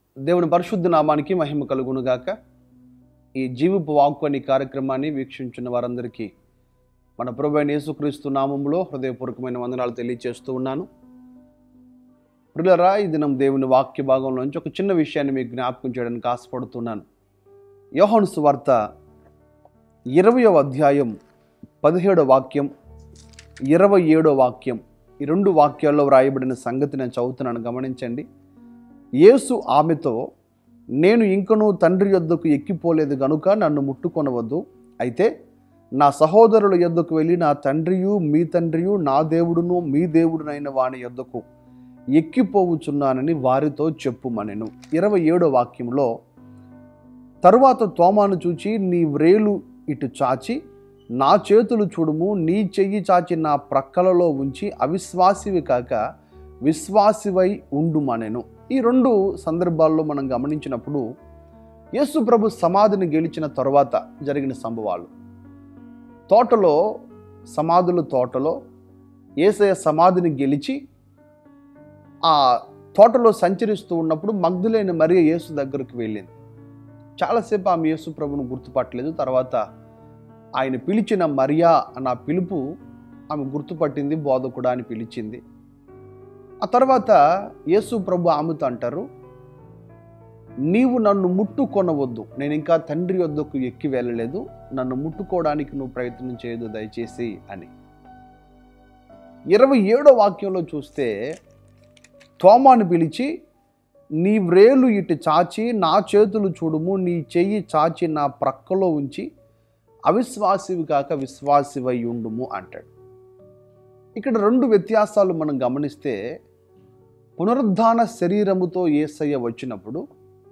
దేవుని పరిశుద్ధ నామానికి మహిమ కలుగునుగాక ఈ జీవిపు వాక్కు అనే కార్యక్రమాన్ని వీక్షించిన వారందరికీ మన ప్రభు అయిన యేసుక్రీస్తు నామంలో హృదయపూర్వకమైన వందనాలు తెలియజేస్తూ ఉన్నాను ప్రియులరా ఈ దినం దేవుని వాక్య భాగంలోంచి ఒక చిన్న విషయాన్ని మీకు జ్ఞాపకం చేయడానికి ఆశపడుతున్నాను యోహాను సువార్త ఇరవయో అధ్యాయం పదిహేడో వాక్యం ఇరవై ఏడో వాక్యం ఈ రెండు వాక్యాల్లో వ్రాయబడిన సంగతి నేను చదువుతున్నాను గమనించండి యేసు ఆమెతో నేను ఇంకనూ తండ్రి యొద్దకు ఎక్కిపోలేదు గనుక నన్ను ముట్టుకొనవద్దు అయితే నా సహోదరుల యొద్దకు వెళ్ళి నా తండ్రియు మీ తండ్రియు నా దేవుడును మీ దేవుడునైన వాని యొద్దకు ఎక్కిపోవుచున్నానని వారితో చెప్పుమనెను ఇరవై ఏడో వాక్యంలో తరువాత తోమాను చూచి నీ వ్రేలు ఇటు చాచి నా చేతులు చూడుము నీ చెయ్యి చాచి నా ప్రక్కలలో ఉంచి అవిశ్వాసివి కాక విశ్వాసివై ఉండుమనెను ఈ రెండు సందర్భాల్లో మనం గమనించినప్పుడు యేసు ప్రభు సమాధిని గెలిచిన తరువాత జరిగిన సంభవాలు తోటలో సమాధుల తోటలో ఏసయ సమాధిని గెలిచి ఆ తోటలో సంచరిస్తూ ఉన్నప్పుడు మగ్ధులైన మరియ యేసు దగ్గరకు వెళ్ళింది చాలాసేపు ఆమె యేసు ప్రభును గుర్తుపట్టలేదు తర్వాత ఆయన పిలిచిన మరియా అన్న పిలుపు ఆమె గుర్తుపట్టింది బోధకుడా అని పిలిచింది ఆ తర్వాత యేసు ప్రభు ఆమెతో అంటారు నీవు నన్ను ముట్టుకొనవద్దు నేను ఇంకా తండ్రి వద్దకు ఎక్కి వెళ్ళలేదు నన్ను ముట్టుకోవడానికి నువ్వు ప్రయత్నం చేయదు దయచేసి అని ఇరవై ఏడో వాక్యంలో చూస్తే తోమాను పిలిచి నీ వ్రేలు ఇటు చాచి నా చేతులు చూడుము నీ చెయ్యి చాచి నా ప్రక్కలో ఉంచి అవిశ్వాసివి కాక విశ్వాసివై ఉండుము అంటాడు ఇక్కడ రెండు వ్యత్యాసాలు మనం గమనిస్తే పునరుద్ధాన శరీరముతో ఏసయ్య వచ్చినప్పుడు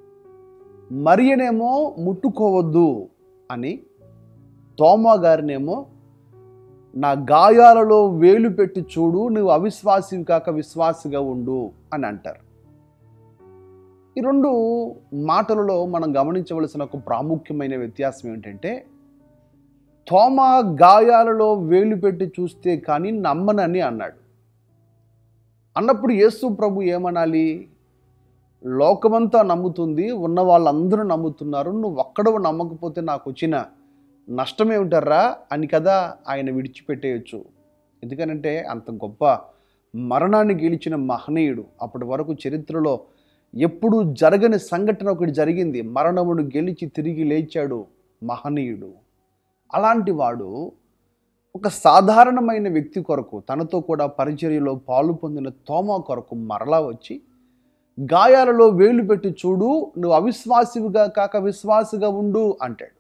మరియనేమో ముట్టుకోవద్దు అని తోమా గారినేమో నా గాయాలలో వేలు పెట్టి చూడు నువ్వు అవిశ్వాసివి కాక విశ్వాసిగా ఉండు అని అంటారు ఈ రెండు మాటలలో మనం గమనించవలసిన ఒక ప్రాముఖ్యమైన వ్యత్యాసం ఏంటంటే తోమా గాయాలలో వేలు పెట్టి చూస్తే కానీ నమ్మనని అన్నాడు అన్నప్పుడు యేసు ప్రభు ఏమనాలి లోకమంతా నమ్ముతుంది ఉన్న వాళ్ళందరూ నమ్ముతున్నారు నువ్వు ఒక్కడవు నమ్మకపోతే నాకు వచ్చిన నష్టం ఏమిటారా అని కదా ఆయన విడిచిపెట్టేయచ్చు ఎందుకనంటే అంత గొప్ప మరణాన్ని గెలిచిన మహనీయుడు అప్పటి వరకు చరిత్రలో ఎప్పుడు జరగని సంఘటన ఒకటి జరిగింది మరణమును గెలిచి తిరిగి లేచాడు మహనీయుడు అలాంటి వాడు ఒక సాధారణమైన వ్యక్తి కొరకు తనతో కూడా పరిచర్యలో పాలు పొందిన తోమా కొరకు మరలా వచ్చి గాయాలలో వేలు పెట్టి చూడు నువ్వు అవిశ్వాసివిగా కాక విశ్వాసిగా ఉండు అంటాడు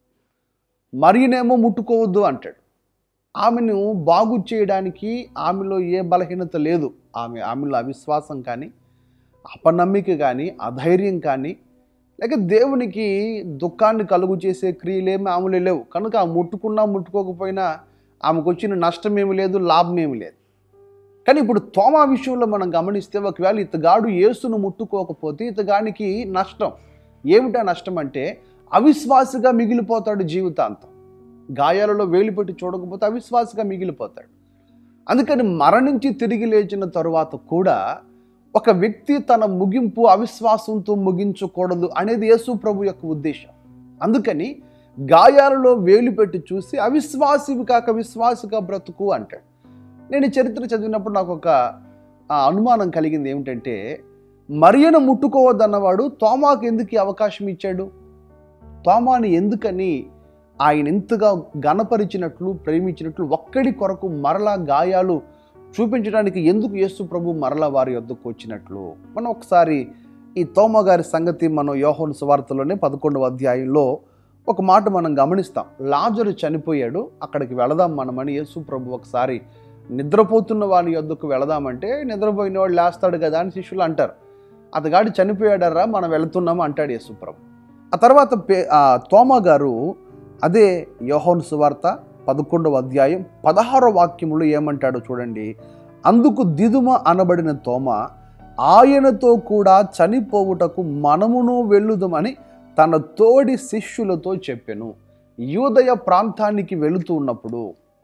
మరియనేమో ముట్టుకోవద్దు అంటాడు ఆమెను బాగు చేయడానికి ఆమెలో ఏ బలహీనత లేదు ఆమె ఆమెలో అవిశ్వాసం కానీ అపనమ్మిక కానీ అధైర్యం కానీ లేక దేవునికి దుఃఖాన్ని కలుగు చేసే క్రియలేమి ఆమెలో లేవు కనుక ఆ ముట్టుకున్నా ముట్టుకోకపోయినా ఆమెకు వచ్చిన నష్టం ఏమి లేదు లాభం ఏమి లేదు కానీ ఇప్పుడు తోమా విషయంలో మనం గమనిస్తే ఒకవేళ ఇతగాడు యేసును ముట్టుకోకపోతే ఇతగానికి నష్టం ఏమిటా నష్టం అంటే అవిశ్వాసిగా మిగిలిపోతాడు జీవితాంతం గాయాలలో వేలు పెట్టి చూడకపోతే అవిశ్వాసిగా మిగిలిపోతాడు అందుకని మరణించి తిరిగి లేచిన తరువాత కూడా ఒక వ్యక్తి తన ముగింపు అవిశ్వాసంతో ముగించకూడదు అనేది యేసు ప్రభు యొక్క ఉద్దేశం అందుకని గాయాలలో వేలు పెట్టి చూసి అవిశ్వాసివి కాక విశ్వాసిగా బ్రతుకు అంటాడు నేను ఈ చరిత్ర చదివినప్పుడు నాకు ఒక ఆ, అనుమానం కలిగింది ఏమిటంటే మరియను ముట్టుకోవద్దన్నవాడు తోమాకు ఎందుకు ఈ అవకాశం ఇచ్చాడు తోమాని ఎందుకని ఆయన ఎంతగా గణపరిచినట్లు ప్రేమించినట్లు ఒక్కడి కొరకు మరలా గాయాలు చూపించడానికి ఎందుకు యేసు ప్రభు మరలా వారి వద్దకు వచ్చినట్లు మనం ఒకసారి ఈ తోమ గారి సంగతి మనం యోహోను సువార్తలోనే పదకొండవ అధ్యాయంలో ఒక మాట మనం గమనిస్తాం లాజరు చనిపోయాడు అక్కడికి వెళదాం మనమని యేసు ప్రభు ఒకసారి నిద్రపోతున్న వాని యొద్దకు వెళదామంటే నిద్రపోయిన వాడు లేస్తాడు కదా అని శిష్యులు అంటారు అతగాడు చనిపోయాడరా మనం వెళుతున్నాము అంటాడు యేసు ప్రభు ఆ తర్వాత పే ఆ తోమ గారు అదే యోహోను సువార్త పదకొండవ అధ్యాయం పదహారో వాక్యములు ఏమంటాడో చూడండి అందుకు దిదుమ అనబడిన తోమ ఆయనతో కూడా చనిపోవుటకు మనమును వెళ్ళుదమని తన తోడి శిష్యులతో చెప్పెను యూదయ ప్రాంతానికి వెళుతూ ఉన్నప్పుడు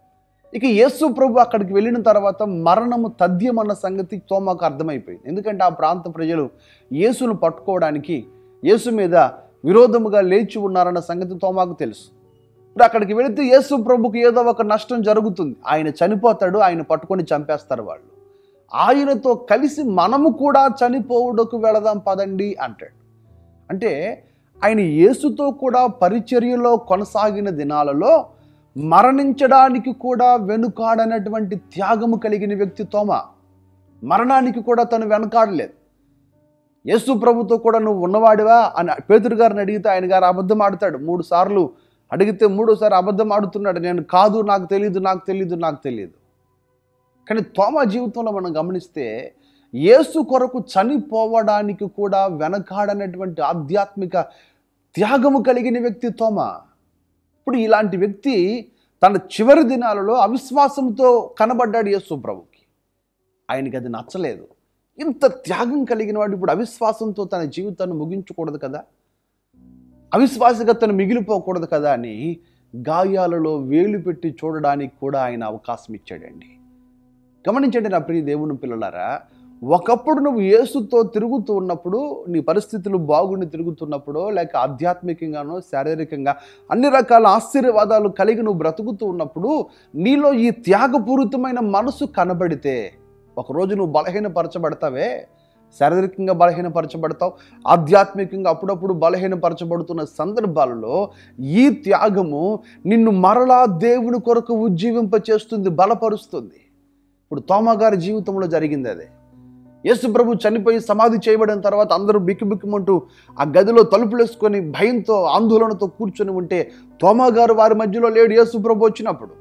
ఇక యేసు ప్రభు అక్కడికి వెళ్ళిన తర్వాత మరణము తథ్యం అన్న సంగతి తోమాకు అర్థమైపోయింది ఎందుకంటే ఆ ప్రాంత ప్రజలు యేసును పట్టుకోవడానికి యేసు మీద విరోధముగా లేచి ఉన్నారన్న సంగతి తోమాకు తెలుసు ఇప్పుడు అక్కడికి వెళితే యేసు ప్రభుకి ఏదో ఒక నష్టం జరుగుతుంది ఆయన చనిపోతాడు ఆయన పట్టుకొని చంపేస్తారు వాళ్ళు ఆయనతో కలిసి మనము కూడా చనిపోవుటకు వెళదాం పదండి అంటాడు అంటే ఆయన యేసుతో కూడా పరిచర్యలో కొనసాగిన దినాలలో మరణించడానికి కూడా వెనుకాడనటువంటి త్యాగము కలిగిన వ్యక్తి తోమ మరణానికి కూడా తను వెనకాడలేదు యేసు ప్రభుతో కూడా నువ్వు ఉన్నవాడివా అని పేతురు గారిని అడిగితే ఆయన గారు అబద్ధం ఆడుతాడు మూడు సార్లు అడిగితే మూడోసారి అబద్ధం ఆడుతున్నాడు నేను కాదు నాకు తెలియదు నాకు తెలియదు నాకు తెలియదు కానీ తోమ జీవితంలో మనం గమనిస్తే యేసు కొరకు చనిపోవడానికి కూడా వెనకాడనటువంటి ఆధ్యాత్మిక త్యాగము కలిగిన వ్యక్తి తోమ ఇప్పుడు ఇలాంటి వ్యక్తి తన చివరి దినాలలో అవిశ్వాసంతో కనబడ్డాడు యేసు ప్రభుకి ఆయనకి అది నచ్చలేదు ఇంత త్యాగం కలిగిన వాడు ఇప్పుడు అవిశ్వాసంతో తన జీవితాన్ని ముగించకూడదు కదా అవిశ్వాసగా తను మిగిలిపోకూడదు కదా అని గాయాలలో వేలు పెట్టి చూడడానికి కూడా ఆయన అవకాశం ఇచ్చాడండి గమనించండి నా ప్రియ దేవుని పిల్లలారా ఒకప్పుడు నువ్వు యేసుతో తిరుగుతూ ఉన్నప్పుడు నీ పరిస్థితులు బాగుండి తిరుగుతున్నప్పుడు లేక ఆధ్యాత్మికంగానో శారీరకంగా అన్ని రకాల ఆశీర్వాదాలు కలిగి నువ్వు బ్రతుకుతూ ఉన్నప్పుడు నీలో ఈ త్యాగపూరితమైన మనసు కనబడితే ఒకరోజు నువ్వు బలహీనపరచబడతావే శారీరకంగా బలహీనపరచబడతావు ఆధ్యాత్మికంగా అప్పుడప్పుడు బలహీనపరచబడుతున్న సందర్భాలలో ఈ త్యాగము నిన్ను మరలా దేవుని కొరకు ఉజ్జీవింప చేస్తుంది బలపరుస్తుంది ఇప్పుడు తోమా గారి జీవితంలో జరిగింది అదే యేసు ప్రభు చనిపోయి సమాధి చేయబడిన తర్వాత అందరూ బిక్కుబిక్కుమంటూ ఆ గదిలో తలుపులు వేసుకొని భయంతో ఆందోళనతో కూర్చొని ఉంటే తోమా గారు వారి మధ్యలో లేడు యేసు ప్రభు వచ్చినప్పుడు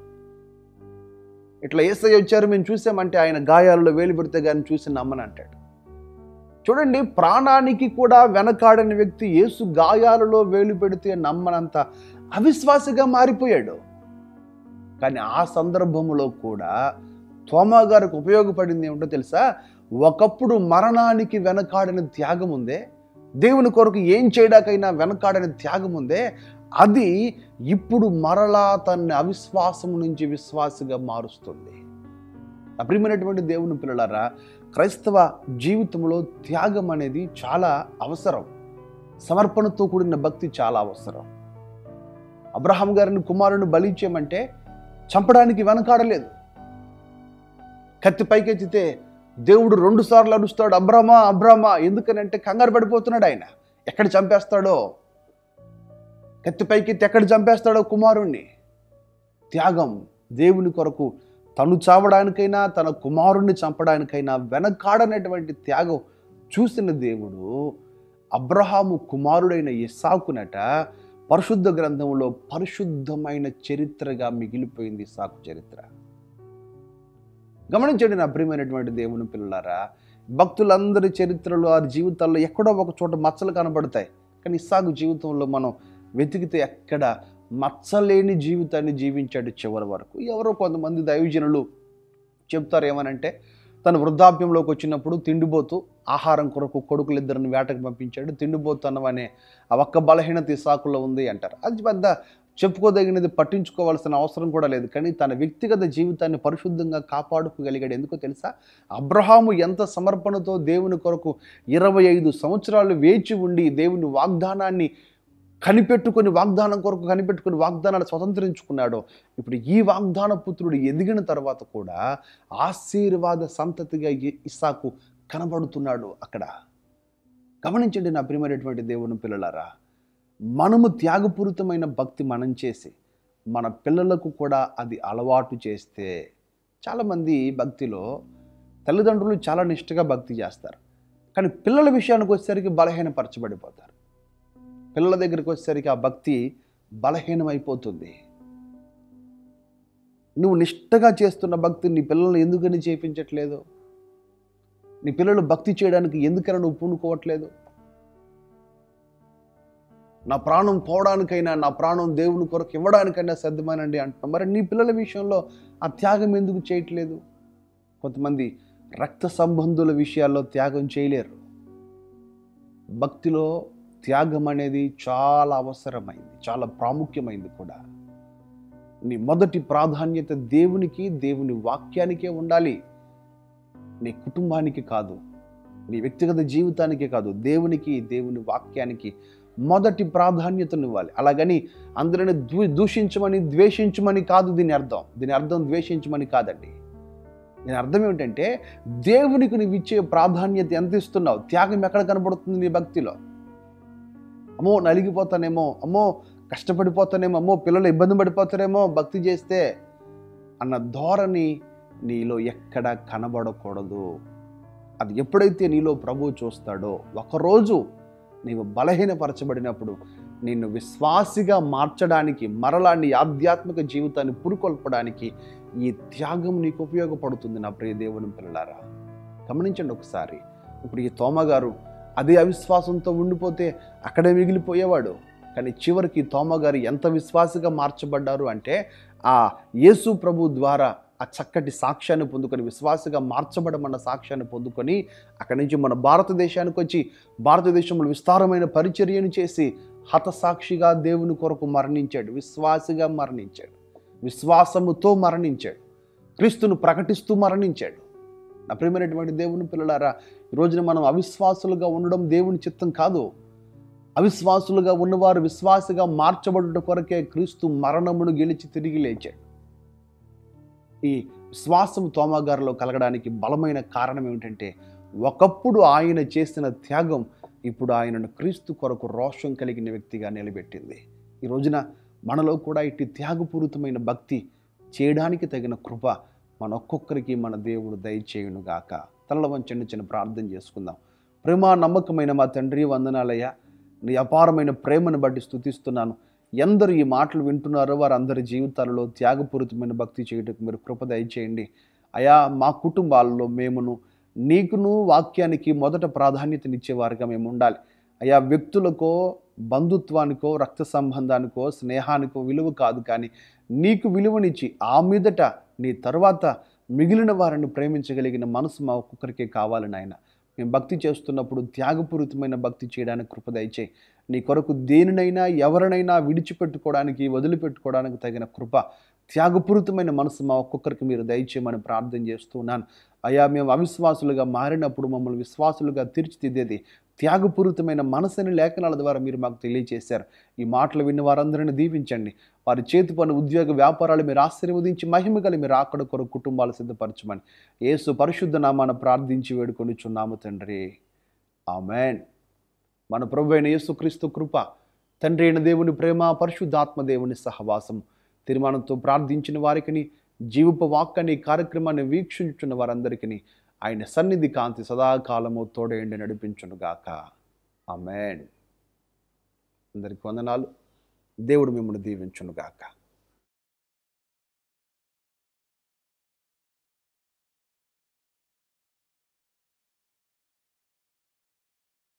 ఇట్లా ఏసయ్య వచ్చారు మేము చూసామంటే ఆయన గాయాలలో వేలు పెడితే కానీ చూసి నమ్మని అంటాడు చూడండి ప్రాణానికి కూడా వెనకాడని వ్యక్తి యేసు గాయాలలో వేలు పెడితే నమ్మనంత అవిశ్వాసగా మారిపోయాడు కానీ ఆ సందర్భంలో కూడా తోమా గారికి ఉపయోగపడింది ఏమిటో తెలుసా ఒకప్పుడు మరణానికి వెనకాడని త్యాగం ఉందే దేవుని కొరకు ఏం చేయడాకైనా వెనకాడని త్యాగం ఉందే అది ఇప్పుడు మరలా తన అవిశ్వాసం నుంచి విశ్వాసగా మారుస్తుంది అప్రియమైనటువంటి దేవుని పిల్లలారా క్రైస్తవ జీవితంలో త్యాగం అనేది చాలా అవసరం సమర్పణతో కూడిన భక్తి చాలా అవసరం అబ్రహాం గారిని కుమారుని బలించేయమంటే చంపడానికి వెనకాడలేదు కత్తి పైకెత్తితే దేవుడు రెండు సార్లు అరుస్తాడు అబ్రహ్మా అబ్రహ్మా ఎందుకనంటే కంగారు పడిపోతున్నాడు ఆయన ఎక్కడ చంపేస్తాడో కత్తి పైకెత్తి ఎక్కడ చంపేస్తాడో కుమారుణ్ణి త్యాగం దేవుని కొరకు తను చావడానికైనా తన కుమారుణ్ణి చంపడానికైనా వెనకాడనటువంటి త్యాగం చూసిన దేవుడు అబ్రహాము కుమారుడైన ఇస్సాకునట పరిశుద్ధ గ్రంథంలో పరిశుద్ధమైన చరిత్రగా మిగిలిపోయింది ఇస్సాకు చరిత్ర గమనించండి నా ప్రియమైనటువంటి దేవుని పిల్లలారా భక్తులందరి చరిత్రలో వారి జీవితాల్లో ఎక్కడో ఒక చోట మచ్చలు కనబడతాయి కానీ ఇస్సాకు జీవితంలో మనం వెతికితే ఎక్కడ మచ్చలేని జీవితాన్ని జీవించాడు చివరి వరకు ఎవరో కొంతమంది దైవజనులు చెప్తారు ఏమనంటే తన వృద్ధాప్యంలోకి వచ్చినప్పుడు తిండిపోతూ ఆహారం కొరకు కొడుకులిద్దరిని వేటకు పంపించాడు తిండిపోతు అన్నవనే ఆ ఒక్క బలహీనత ఇసాకులో ఉంది అంటారు అది పెద్ద చెప్పుకోదగినది పట్టించుకోవాల్సిన అవసరం కూడా లేదు కానీ తన వ్యక్తిగత జీవితాన్ని పరిశుద్ధంగా కాపాడుకోగలిగాడు ఎందుకో తెలుసా అబ్రహాము ఎంత సమర్పణతో దేవుని కొరకు ఇరవై ఐదు సంవత్సరాలు వేచి ఉండి దేవుని వాగ్దానాన్ని కనిపెట్టుకొని వాగ్దానం కొరకు కనిపెట్టుకుని వాగ్దానాన్ని స్వతంత్రించుకున్నాడో ఇప్పుడు ఈ వాగ్దాన పుత్రుడు ఎదిగిన తర్వాత కూడా ఆశీర్వాద సంతతిగా ఇ- ఇస్సాకు కనబడుతున్నాడు అక్కడ గమనించండి నా ప్రియమైనటువంటి దేవుని పిల్లలారా మనము త్యాగపూరితమైన భక్తి మనం చేసి మన పిల్లలకు కూడా అది అలవాటు చేస్తే చాలామంది భక్తిలో తల్లిదండ్రులు చాలా నిష్ఠగా భక్తి చేస్తారు కానీ పిల్లల విషయానికి వచ్చేసరికి బలహీనపరచబడిపోతారు పిల్లల దగ్గరికి వచ్చేసరికి ఆ భక్తి బలహీనమైపోతుంది నువ్వు నిష్ఠగా చేస్తున్న భక్తి నీ పిల్లల్ని ఎందుకని చేయించట్లేదు నీ పిల్లలు భక్తి చేయడానికి ఎందుకని నువ్వు పూనుకోవట్లేదు నా ప్రాణం పోవడానికైనా నా ప్రాణం దేవుని కొరకు ఇవ్వడానికైనా సిద్ధమేనండి అంటున్నాం మరి నీ పిల్లల విషయంలో ఆ త్యాగం ఎందుకు చేయట్లేదు కొంతమంది రక్త సంబంధుల విషయాల్లో త్యాగం చేయలేరు భక్తిలో త్యాగం అనేది చాలా అవసరమైంది చాలా ప్రాముఖ్యమైంది కూడా నీ మొదటి ప్రాధాన్యత దేవునికి దేవుని వాక్యానికే ఉండాలి నీ కుటుంబానికి కాదు నీ వ్యక్తిగత జీవితానికే కాదు దేవునికి దేవుని వాక్యానికి మొదటి ప్రాధాన్యతనివ్వాలి అలాగని అందరిని దూ దూషించమని ద్వేషించమని కాదు దీని అర్థం దీని అర్థం ద్వేషించమని కాదండి దీని అర్థం ఏమిటంటే దేవునికి నువ్వు ఇచ్చే ప్రాధాన్యత ఎంత ఇస్తున్నావు త్యాగం ఎక్కడ కనబడుతుంది నీ భక్తిలో అమ్మో నలిగిపోతానేమో అమ్మో కష్టపడిపోతానేమో అమ్మో పిల్లలు ఇబ్బంది పడిపోతారేమో భక్తి చేస్తే అన్న ధోరణి నీలో ఎక్కడ కనబడకూడదు అది ఎప్పుడైతే నీలో ప్రభు చూస్తాడో ఒకరోజు నీవు బలహీనపరచబడినప్పుడు నిన్ను విశ్వాసిగా మార్చడానికి మరలా నీ ఆధ్యాత్మిక జీవితాన్ని పురుకొల్పడానికి ఈ త్యాగం నీకు ఉపయోగపడుతుంది నా ప్రియ దేవుని పిల్లలారా గమనించండి ఒకసారి ఇప్పుడు ఈ తోమగారు అదే అవిశ్వాసంతో ఉండిపోతే అక్కడే మిగిలిపోయేవాడు కానీ చివరికి తోమగారు ఎంత విశ్వాసిగా మార్చబడ్డారు అంటే ఆ యేసు ప్రభు ద్వారా ఆ చక్కటి సాక్ష్యాన్ని పొందుకొని విశ్వాసగా మార్చబడమన్న సాక్ష్యాన్ని పొందుకొని అక్కడి నుంచి మన భారతదేశానికి వచ్చి భారతదేశంలో విస్తారమైన పరిచర్యను చేసి హతసాక్షిగా దేవుని కొరకు మరణించాడు విశ్వాసిగా మరణించాడు విశ్వాసముతో మరణించాడు క్రీస్తును ప్రకటిస్తూ మరణించాడు నా ప్రియమైనటువంటి దేవుని పిల్లలారా ఈ రోజున మనం అవిశ్వాసులుగా ఉండడం దేవుని చిత్తం కాదు అవిశ్వాసులుగా ఉన్నవారు విశ్వాసగా మార్చబడుట కొరకే క్రీస్తు మరణమును గెలిచి తిరిగి లేచాడు ఈ విశ్వాసం తోమాగారిలో కలగడానికి బలమైన కారణం ఏమిటంటే ఒకప్పుడు ఆయన చేసిన త్యాగం ఇప్పుడు ఆయనను క్రీస్తు కొరకు రోషం కలిగిన వ్యక్తిగా నిలబెట్టింది ఈ రోజున మనలో కూడా ఇట్టి త్యాగపూరితమైన భక్తి చేయడానికి తగిన కృప మన ఒక్కొక్కరికి మన దేవుడు దయచేయునుగాక తలల వంచండి చిన్న ప్రార్థన చేసుకుందాం ప్రేమ నమ్మకమైన మా తండ్రి వందనాలయ్యా నీ అపారమైన ప్రేమను బట్టి స్థుతిస్తున్నాను ఎందరు ఈ మాటలు వింటున్నారో వారందరి జీవితాలలో త్యాగపూరితమైన భక్తి చేయటకు మీరు కృప దయచేయండి అయా మా కుటుంబాలలో మేమును నీకును వాక్యానికి మొదట ప్రాధాన్యతనిచ్చేవారుగా మేము ఉండాలి అయా వ్యక్తులకో బంధుత్వానికో రక్త సంబంధానికో స్నేహానికో విలువ కాదు కానీ నీకు విలువనిచ్చి ఆ మీదట నీ తర్వాత మిగిలిన వారిని ప్రేమించగలిగిన మనసు మా ఒక్కొక్కరికి కావాలి నాయన మేము భక్తి చేస్తున్నప్పుడు త్యాగపూరితమైన భక్తి చేయడానికి కృప దయచేయి నీ కొరకు దేనినైనా ఎవరినైనా విడిచిపెట్టుకోవడానికి వదిలిపెట్టుకోవడానికి తగిన కృప త్యాగపూరితమైన మనసు మా ఒక్కొక్కరికి మీరు దయచేయమని ప్రార్థన చేస్తున్నాను అయా మేము అవిశ్వాసులుగా మారినప్పుడు మమ్మల్ని విశ్వాసులుగా తీర్చిదిద్దేది త్యాగపూరితమైన మనసుని లేఖనాల ద్వారా మీరు మాకు తెలియజేశారు ఈ మాటలు విన్న వారందరిని దీవించండి వారి చేతి పని ఉద్యోగ వ్యాపారాలు మీరు ఆశీర్వదించి మహిమ కలిగి మీరు ఆకడ కొరకు కుటుంబాలు సిద్ధపరచమని యేసు పరిశుద్ధ నామాన ప్రార్థించి వేడుకొనిచున్నాము తండ్రి ఆమెన్ మన ప్రభు అయిన యేసుక్రీస్తు కృప తండ్రి అయిన దేవుని ప్రేమ పరిశుద్ధాత్మ దేవుని సహవాసం తీర్మానంతో ప్రార్థించిన వారికి జీవపు వాక్కని కార్యక్రమాన్ని వీక్షించున్న వారందరికీ ఆయన సన్నిధి కాంతి సదాకాలము తోడేండి నడిపించునుగాక ఆమెన్ అందరికి వందనాలు దేవుడు మిమ్మల్ని దీవించునుగాక